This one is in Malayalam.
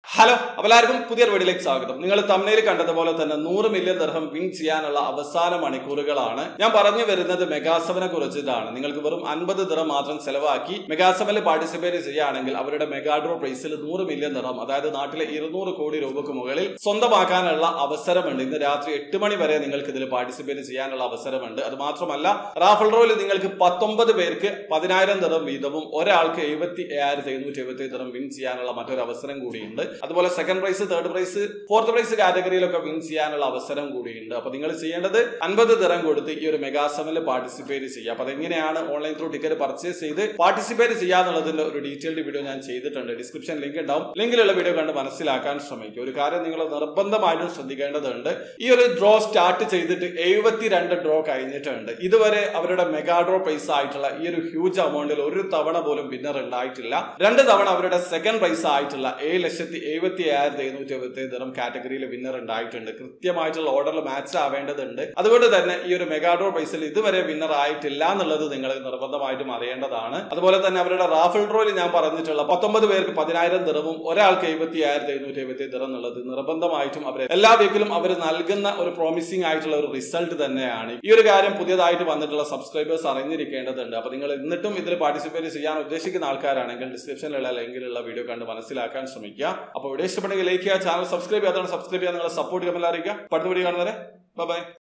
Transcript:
ഹലോ അപ്പോൾ എല്ലാവർക്കും പുതിയൊരു വീഡിയോയിലേക്ക് സ്വാഗതം നിങ്ങൾ തമിഴിൽ കണ്ടതുപോലെ തന്നെ നൂറ് മില്യൺ ദർഹം വിൻ ചെയ്യാനുള്ള അവസാന മണിക്കൂറുകളാണ് ഞാൻ പറഞ്ഞു വരുന്നത് മെഗാസവനെ കുറിച്ചിട്ടാണ് നിങ്ങൾക്ക് വെറും അൻപത് ദിറം മാത്രം ചെലവാക്കി മെഗാസവനിൽ പാർട്ടിസിപ്പേറ്റ് ചെയ്യുകയാണെങ്കിൽ അവരുടെ മെഗാഡ്രോ പ്രൈസിൽ നൂറ് മില്യൺ ദിറം അതായത് നാട്ടിലെ ഇരുന്നൂറ് കോടി രൂപക്ക് മുകളിൽ സ്വന്തമാക്കാനുള്ള അവസരമുണ്ട് ഇന്ന് രാത്രി എട്ട് മണി വരെ നിങ്ങൾക്ക് ഇതിൽ പാർട്ടിസിപ്പേറ്റ് ചെയ്യാനുള്ള അവസരമുണ്ട് അത് മാത്രമല്ല റാഫൽ ഡ്രോയിൽ നിങ്ങൾക്ക് പത്തൊമ്പത് പേർക്ക് പതിനായിരം ദിറം വീതവും ഒരാൾക്ക് എഴുപത്തി ഏഴായിരത്തി എഴുന്നൂറ്റി എഴുപത്തി ദിറം വിൻ ചെയ്യാനുള്ള മറ്റൊരു അവസരം കൂടിയുണ്ട് അതുപോലെ second prize third prize fourth prize കാറ്റഗറിയിലൊക്കെ വിൻ ചെയ്യാനുള്ള അവസരം കൂടിയുണ്ട് അപ്പൊ നിങ്ങൾ ചെയ്യേണ്ടത് അൻപത് ദിറം കൊടുത്ത് ഈ ഒരു മെഗാസമിൽ പാർട്ടിസിപ്പേറ്റ് ചെയ്യുക അപ്പൊ അതെങ്ങനെയാണ് ഓൺലൈൻ ത്രൂ ടിക്കറ്റ് പർച്ചേസ് ചെയ്ത് പാർട്ടിസിപ്പേറ്റ് ചെയ്യാന്നുള്ളതിന്റെ ഒരു ഡീറ്റെയിൽഡ് വീഡിയോ ഞാൻ ചെയ്തിട്ടുണ്ട് ഡിസ്ക്രിപ്ഷൻ ലിങ്ക് ഉണ്ടാവും ലിങ്കിലുള്ള വീഡിയോ കണ്ട് മനസ്സിലാക്കാൻ ശ്രമിക്കും ഒരു കാര്യം നിങ്ങൾ നിർബന്ധമായിട്ടും ശ്രദ്ധിക്കേണ്ടതുണ്ട് ഈ ഒരു ഡ്രോ സ്റ്റാർട്ട് ചെയ്തിട്ട് എഴുപത്തിരണ്ട് ഡ്രോ കഴിഞ്ഞിട്ടുണ്ട് ഇതുവരെ അവരുടെ മെഗാ ഡ്രോ പൈസ ആയിട്ടുള്ള ഈ ഒരു ഹ്യൂജ് എമൗണ്ടിൽ ഒരു തവണ പോലും വിന്നർ ഉണ്ടായിട്ടില്ല രണ്ട് തവണ അവരുടെ സെക്കൻഡ് പ്രൈസ് ആയിട്ടുള്ള ഏഴ് ലക്ഷത്തി എഴുപത്തി ഏഴായിരത്തി എഴുന്നൂറ്റി എഴുപത്തി ദിനം കാറ്റഗറിയിൽ വിന്നർ ഉണ്ടായിട്ടുണ്ട് കൃത്യമായിട്ടുള്ള ഓർഡറിൽ മാച്ച് ആവേണ്ടതുണ്ട് അതുകൊണ്ട് തന്നെ ഈ ഒരു മെഗാഡ്രോ പൈസയിൽ ഇതുവരെ വിന്നർ ആയിട്ടില്ല എന്നുള്ളത് നിങ്ങൾ നിർബന്ധമായിട്ടും അറിയേണ്ടതാണ് അതുപോലെ തന്നെ അവരുടെ റാഫിൾ ഡ്രോയിൽ ഞാൻ പറഞ്ഞിട്ടുള്ള പത്തൊമ്പത് പേർക്ക് പതിനായിരം ദിറവും ഒരാൾക്ക് എഴുപത്തി ആയിരത്തി എഴുന്നൂറ്റി എഴുപത്തി ദിറം എന്നുള്ളത് നിർബന്ധമായിട്ടും അവർ എല്ലാ വീക്കിലും അവർ നൽകുന്ന ഒരു പ്രോമിസിംഗ് ആയിട്ടുള്ള ഒരു റിസൾട്ട് തന്നെയാണ് ഈ ഒരു കാര്യം പുതിയതായിട്ട് വന്നിട്ടുള്ള സബ്സ്ക്രൈബേഴ്സ് അറിഞ്ഞിരിക്കേണ്ടതുണ്ട് അപ്പൊ നിങ്ങൾ എന്നിട്ടും ഇതിൽ പാർട്ടിസിപ്പേറ്റ് ചെയ്യാൻ ഉദ്ദേശിക്കുന്ന ആൾക്കാരാണെങ്കിൽ ഡിസ്ക്രിപ്ഷനിലുള്ള ലിങ്കിലുള്ള വീഡിയോ കണ്ട് മനസ്സിലാക്കാൻ ശ്രമിക്കുക അപ്പോൾ വീഡിയോ ഇഷ്ടപ്പെട്ടെങ്കിൽ ലൈക്ക് ചെയ്യുക ചാനൽ സബ്സ്ക്രൈബ് ചെയ്യാതാണ് സബ്സ്ക്രൈബ് ചെയ്യാൻ നിങ്ങളെ സപ്പോർട്ട് ചെയ്യാൻ അറിയിക്കുക അടുത്ത വീഡിയോ കാണുന്നവരെ ബൈ